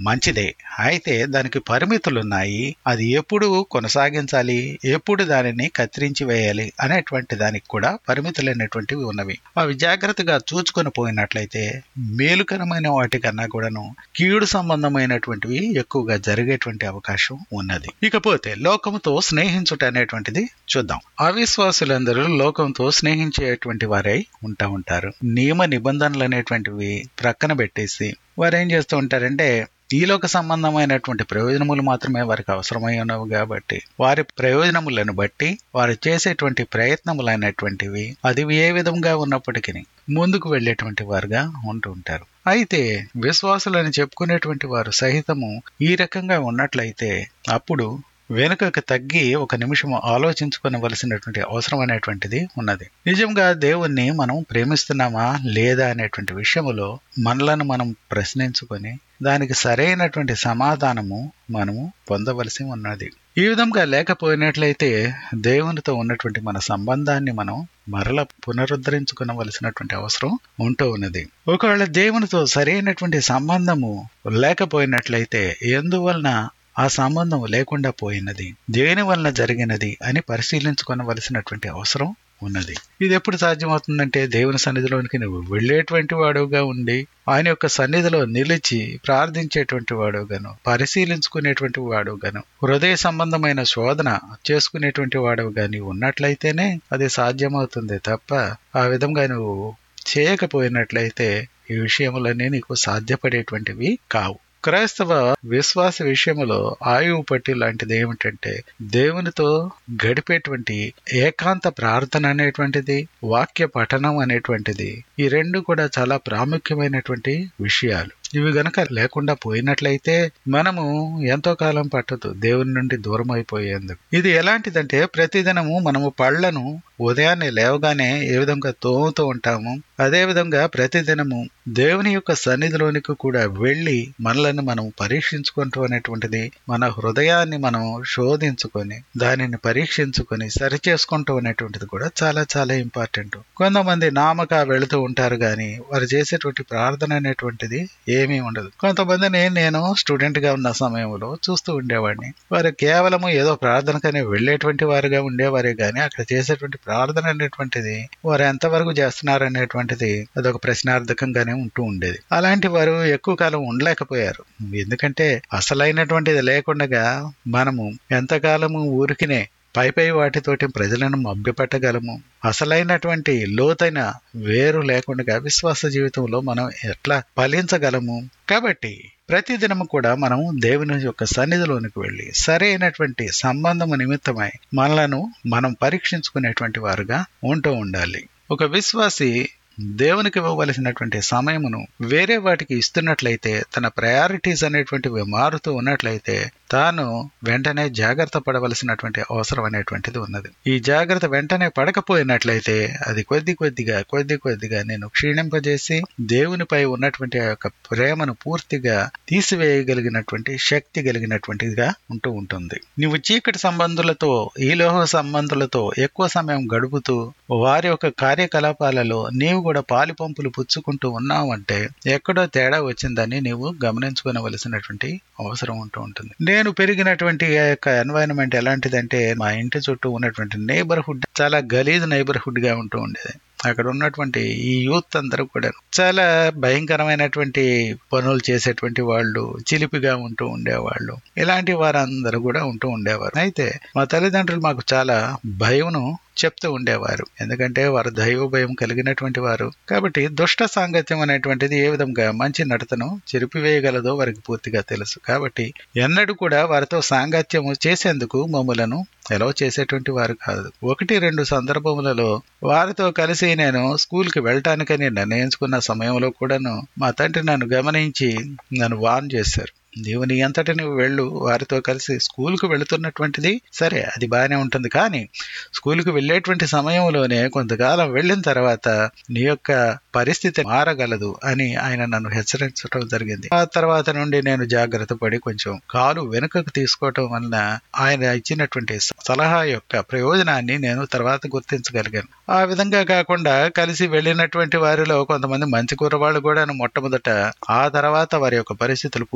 A: మంచిదే అయితే దానికి పరిమితులున్నాయి అది ఎప్పుడు కొనసాగించాలి ఎప్పుడు దానిని కత్తిరించి వేయాలి అనేటువంటి దానికి కూడా పరిమితులైనటువంటివి ఉన్నవి అవి జాగ్రత్తగా చూచుకొని పోయినట్లయితే మేలుకరమైన వాటికన్నా కూడాను కీడు సంబంధమైనటువంటివి ఎక్కువగా జరిగేటువంటి అవకాశం ఉన్నది ఇకపోతే లోకముతో స్నేహించుట అనేటువంటిది చూద్దాం అవిశ్వాసులందరూ లోకంతో స్నేహించేటువంటి వారై ఉంటా ఉంటారు నియమ నిబంధనలు అనేటువంటివి ప్రక్కన పెట్టేసి వారు ఏం చేస్తూ ఉంటారంటే ఈలోక సంబంధమైనటువంటి ప్రయోజనములు మాత్రమే వారికి అవసరమై ఉన్నవి కాబట్టి వారి ప్రయోజనములను బట్టి వారు చేసేటువంటి ప్రయత్నములైనటువంటివి అది ఏ విధంగా ఉన్నప్పటికీ ముందుకు వెళ్ళేటువంటి వారుగా ఉంటూ ఉంటారు అయితే విశ్వాసులని చెప్పుకునేటువంటి వారు సహితము ఈ రకంగా ఉన్నట్లయితే అప్పుడు వెనుకకు తగ్గి ఒక నిమిషం ఆలోచించుకోవలసినటువంటి అవసరం అనేటువంటిది ఉన్నది నిజంగా దేవుణ్ణి మనం ప్రేమిస్తున్నామా లేదా అనేటువంటి విషయములో మనలను మనం ప్రశ్నించుకొని దానికి సరైనటువంటి సమాధానము మనము పొందవలసి ఉన్నది ఈ విధంగా లేకపోయినట్లయితే దేవునితో ఉన్నటువంటి మన సంబంధాన్ని మనం మరల పునరుద్ధరించుకునవలసినటువంటి అవసరం ఉంటూ ఉన్నది ఒకవేళ దేవునితో సరైనటువంటి సంబంధము లేకపోయినట్లయితే ఎందువలన ఆ సంబంధం లేకుండా పోయినది దేని వలన జరిగినది అని పరిశీలించుకోవలసినటువంటి అవసరం ఉన్నది ఇది ఎప్పుడు సాధ్యమవుతుందంటే దేవుని సన్నిధిలోనికి నువ్వు వెళ్ళేటువంటి వాడుగా ఉండి ఆయన యొక్క సన్నిధిలో నిలిచి ప్రార్థించేటువంటి వాడుగాను పరిశీలించుకునేటువంటి వాడుగాను హృదయ సంబంధమైన శోధన చేసుకునేటువంటి వాడు గాని ఉన్నట్లయితేనే అది సాధ్యమవుతుంది తప్ప ఆ విధంగా నువ్వు చేయకపోయినట్లయితే ఈ విషయములన్నీ నీకు సాధ్యపడేటువంటివి కావు క్రైస్తవ విశ్వాస విషయంలో ఆయువు పట్టి లాంటిది ఏమిటంటే దేవునితో గడిపేటువంటి ఏకాంత ప్రార్థన అనేటువంటిది వాక్య పఠనం అనేటువంటిది ఈ రెండు కూడా చాలా ప్రాముఖ్యమైనటువంటి విషయాలు ఇవి గనక లేకుండా పోయినట్లయితే మనము ఎంతో కాలం పట్టదు దేవుని నుండి దూరం అయిపోయేందుకు ఇది ఎలాంటిదంటే ప్రతిదినము మనము పళ్లను ఉదయాన్నే లేవగానే ఏ విధంగా తోముతూ ఉంటాము అదే విధంగా ప్రతిదినము దేవుని యొక్క సన్నిధిలోనికి కూడా వెళ్ళి మనలను మనం పరీక్షించుకుంటూ అనేటువంటిది మన హృదయాన్ని మనం శోధించుకొని దానిని పరీక్షించుకొని సరిచేసుకుంటూ అనేటువంటిది కూడా చాలా చాలా ఇంపార్టెంట్ కొంతమంది నామక వెళుతూ ఉంటారు కానీ వారు చేసేటువంటి ప్రార్థన అనేటువంటిది ఏమీ ఉండదు కొంతమందిని నేను స్టూడెంట్ గా ఉన్న సమయంలో చూస్తూ ఉండేవాడిని వారు కేవలము ఏదో ప్రార్థనకనే వెళ్ళేటువంటి వారుగా ఉండేవారే గాని అక్కడ చేసేటువంటి ప్రార్థన అనేటువంటిది వారు ఎంతవరకు చేస్తున్నారు అనేటువంటిది అదొక ప్రశ్నార్థకంగానే ఉంటూ ఉండేది అలాంటి వారు ఎక్కువ కాలం ఉండలేకపోయారు ఎందుకంటే అసలైనటువంటిది లేకుండా మనము ఎంతకాలము ఊరికినే పై పై వాటితోటి ప్రజలను మభ్యపెట్టగలము అసలైనటువంటి లోతైన వేరు లేకుండా విశ్వాస జీవితంలో మనం ఎట్లా ఫలించగలము కాబట్టి ప్రతిదినము కూడా మనం దేవుని యొక్క సన్నిధిలోనికి వెళ్ళి సరైనటువంటి సంబంధము నిమిత్తమై మనలను మనం పరీక్షించుకునేటువంటి వారుగా ఉంటూ ఉండాలి ఒక విశ్వాసి దేవునికి ఇవ్వవలసినటువంటి సమయమును వేరే వాటికి ఇస్తున్నట్లయితే తన ప్రయారిటీస్ అనేటువంటివి మారుతూ ఉన్నట్లయితే తాను వెంటనే జాగ్రత్త పడవలసినటువంటి అవసరం అనేటువంటిది ఉన్నది ఈ జాగ్రత్త వెంటనే పడకపోయినట్లయితే అది కొద్ది కొద్దిగా కొద్ది కొద్దిగా నేను క్షీణింపజేసి దేవునిపై ఉన్నటువంటి ఆ యొక్క ప్రేమను పూర్తిగా తీసివేయగలిగినటువంటి శక్తి కలిగినటువంటిదిగా ఉంటూ ఉంటుంది నువ్వు చీకటి సంబంధులతో ఈ లోహ సంబంధులతో ఎక్కువ సమయం గడుపుతూ వారి యొక్క కార్యకలాపాలలో నీవు కూడా పాలి పంపులు పుచ్చుకుంటూ ఉన్నావంటే ఎక్కడో తేడా వచ్చిందని నీవు గమనించుకోవలసినటువంటి అవసరం ఉంటూ ఉంటుంది నేను పెరిగినటువంటి ఆ యొక్క ఎన్వైరన్మెంట్ ఎలాంటిదంటే మా ఇంటి చుట్టూ ఉన్నటువంటి నైబర్హుడ్ చాలా గలీజ్ నైబర్హుడ్ గా ఉంటూ ఉండేది అక్కడ ఉన్నటువంటి ఈ యూత్ అందరూ కూడా చాలా భయంకరమైనటువంటి పనులు చేసేటువంటి వాళ్ళు చిలిపిగా ఉంటూ ఉండేవాళ్ళు ఇలాంటి వారందరూ కూడా ఉంటూ ఉండేవారు అయితే మా తల్లిదండ్రులు మాకు చాలా భయమును చెప్తూ ఉండేవారు ఎందుకంటే వారు దైవ భయం కలిగినటువంటి వారు కాబట్టి దుష్ట సాంగత్యం అనేటువంటిది ఏ విధంగా మంచి నడతను చెరిపివేయగలదో వారికి పూర్తిగా తెలుసు కాబట్టి ఎన్నడూ కూడా వారితో సాంగత్యం చేసేందుకు మమ్మలను ఎలా చేసేటువంటి వారు కాదు ఒకటి రెండు సందర్భములలో వారితో కలిసి నేను స్కూల్కి వెళ్ళటానికని నిర్ణయించుకున్న సమయంలో కూడాను మా తండ్రి నన్ను గమనించి నన్ను వాన్ చేశారు నీవు నీ అంతటి నువ్వు వెళ్ళు వారితో కలిసి స్కూల్కు వెళుతున్నటువంటిది సరే అది బాగానే ఉంటుంది కానీ స్కూల్కి వెళ్ళేటువంటి సమయంలోనే కొంతకాలం వెళ్ళిన తర్వాత నీ యొక్క పరిస్థితి మారగలదు అని ఆయన నన్ను హెచ్చరించడం జరిగింది ఆ తర్వాత నుండి నేను జాగ్రత్త పడి కొంచెం కాలు వెనుకకు తీసుకోవటం వలన ఆయన ఇచ్చినటువంటి సలహా యొక్క ప్రయోజనాన్ని నేను తర్వాత గుర్తించగలిగాను ఆ విధంగా కాకుండా కలిసి వెళ్ళినటువంటి వారిలో కొంతమంది మంచి కూరవాళ్ళు కూడా మొట్టమొదట ఆ తర్వాత వారి యొక్క పరిస్థితులు పూర్తిగా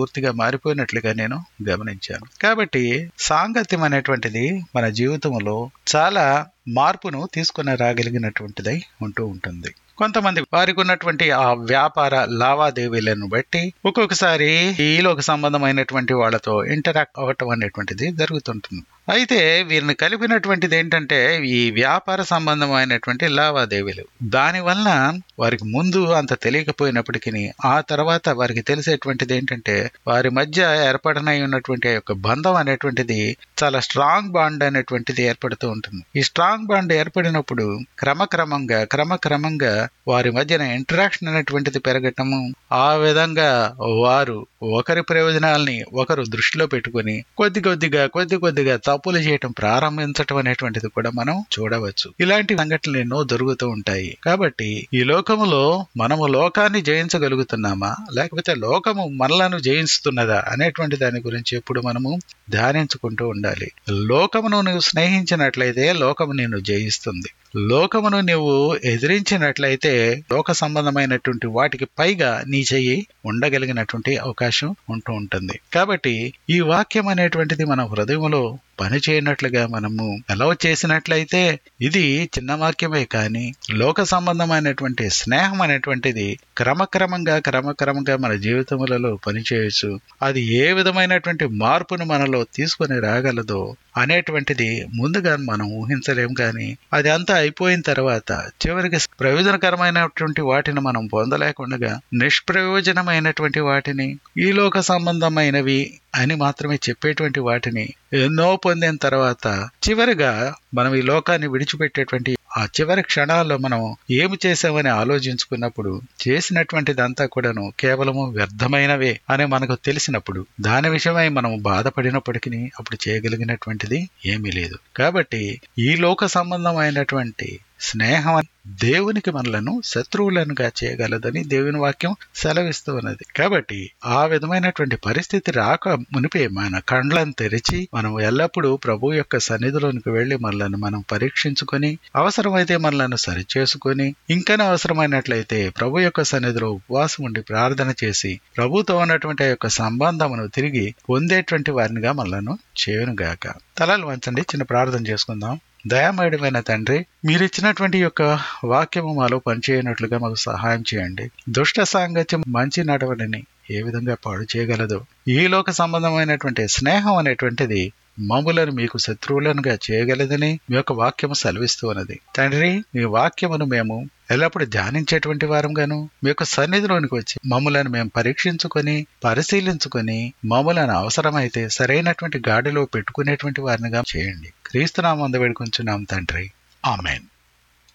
A: మారిపోయినట్లుగా నేను గమనించాను కాబట్టి సాంగత్యం అనేటువంటిది మన జీవితంలో చాలా మార్పును తీసుకుని రాగలిగినటువంటిదై ఉంటూ ఉంటుంది కొంతమంది వారికి ఉన్నటువంటి ఆ వ్యాపార లావాదేవీలను బట్టి ఒక్కొక్కసారి ఈలోక సంబంధమైనటువంటి వాళ్ళతో ఇంటరాక్ట్ అవ్వటం అనేటువంటిది జరుగుతుంటుంది అయితే వీరిని కలిపినటువంటిది ఏంటంటే ఈ వ్యాపార సంబంధమైనటువంటి లావాదేవీలు దానివల్ల వారికి ముందు అంత తెలియకపోయినప్పటికీ ఆ తర్వాత వారికి తెలిసేటువంటిది ఏంటంటే వారి మధ్య ఏర్పడనై ఉన్నటువంటి యొక్క బంధం అనేటువంటిది చాలా స్ట్రాంగ్ బాండ్ అనేటువంటిది ఏర్పడుతూ ఉంటుంది ఈ స్ట్రాంగ్ బాండ్ ఏర్పడినప్పుడు క్రమక్రమంగా క్రమక్రమంగా వారి మధ్యన ఇంటరాక్షన్ అనేటువంటిది పెరగటము ఆ విధంగా వారు ఒకరి ప్రయోజనాల్ని ఒకరు దృష్టిలో పెట్టుకుని కొద్ది కొద్దిగా కొద్ది కొద్దిగా తప్పులు చేయటం ప్రారంభించటం అనేటువంటిది కూడా మనం చూడవచ్చు ఇలాంటి సంఘటనలు ఎన్నో జరుగుతూ ఉంటాయి కాబట్టి ఈ లోకములో మనము లోకాన్ని జయించగలుగుతున్నామా లేకపోతే లోకము మనలను జయిస్తున్నదా అనేటువంటి దాని గురించి ఎప్పుడు మనము ధ్యానించుకుంటూ ఉండాలి లోకమును నువ్వు స్నేహించినట్లయితే లోకము నిన్ను జయిస్తుంది లోకమును నువ్వు ఎదిరించినట్లయితే లోక సంబంధమైనటువంటి వాటికి పైగా నీ చెయ్యి ఉండగలిగినటువంటి అవకాశం ఉంటూ ఉంటుంది కాబట్టి ఈ వాక్యం అనేటువంటిది మన హృదయంలో పని చేయనట్లుగా మనము ఎలా చేసినట్లయితే ఇది చిన్న వాక్యమే కానీ లోక సంబంధమైనటువంటి స్నేహం అనేటువంటిది క్రమక్రమంగా క్రమక్రమంగా మన జీవితములలో పనిచేయచ్చు అది ఏ విధమైనటువంటి మార్పును మనలో తీసుకొని రాగలదో అనేటువంటిది ముందుగా మనం ఊహించలేం కానీ అది అంతా అయిపోయిన తర్వాత చివరికి ప్రయోజనకరమైనటువంటి వాటిని మనం పొందలేకుండా నిష్ప్రయోజనమైనటువంటి వాటిని ఈ లోక సంబంధమైనవి అని మాత్రమే చెప్పేటువంటి వాటిని ఎన్నో పొందిన తర్వాత చివరిగా మనం ఈ లోకాన్ని విడిచిపెట్టేటువంటి ఆ చివరి క్షణాల్లో మనం ఏమి చేసామని ఆలోచించుకున్నప్పుడు చేసినటువంటిదంతా కూడాను కేవలము వ్యర్థమైనవే అని మనకు తెలిసినప్పుడు దాని విషయమై మనం బాధపడినప్పటికీ అప్పుడు చేయగలిగినటువంటిది ఏమీ లేదు కాబట్టి ఈ లోక సంబంధమైనటువంటి స్నేహం దేవునికి మనలను శత్రువులనుగా చేయగలదని దేవుని వాక్యం సెలవిస్తూ ఉన్నది కాబట్టి ఆ విధమైనటువంటి పరిస్థితి రాక మునిపే మన కండ్లను తెరిచి మనం ఎల్లప్పుడూ ప్రభు యొక్క సన్నిధిలోనికి వెళ్లి మనలను మనం పరీక్షించుకొని అవసరమైతే మనలను సరిచేసుకొని ఇంకనూ అవసరమైనట్లయితే ప్రభు యొక్క సన్నిధిలో ఉపవాసం ఉండి ప్రార్థన చేసి ప్రభుతో ఉన్నటువంటి ఆ యొక్క సంబంధమును తిరిగి పొందేటువంటి వారినిగా మనలను చేయునుగాక తలలు వంచండి చిన్న ప్రార్థన చేసుకుందాం దయామయుడమైన తండ్రి మీరిచ్చినటువంటి యొక్క వాక్యము మాలో పనిచేయనట్లుగా మాకు సహాయం చేయండి దుష్ట సాంగత్యం మంచి నడవడిని ఏ విధంగా పాడు చేయగలదో ఈ లోక సంబంధమైనటువంటి స్నేహం అనేటువంటిది మమ్ములను మీకు శత్రువులనుగా చేయగలదని మీ యొక్క వాక్యము సెలవిస్తూ ఉన్నది తండ్రి మీ వాక్యమును మేము ఎల్లప్పుడూ ధ్యానించేటువంటి వారంగాను మీ యొక్క సన్నిధిలోనికి వచ్చి మమ్మలను మేము పరీక్షించుకొని పరిశీలించుకొని మమ్మలను అవసరమైతే సరైనటువంటి గాడిలో పెట్టుకునేటువంటి వారినిగా చేయండి క్రీస్తునామంద వేడుకుంటున్నాం తండ్రి ఆమెన్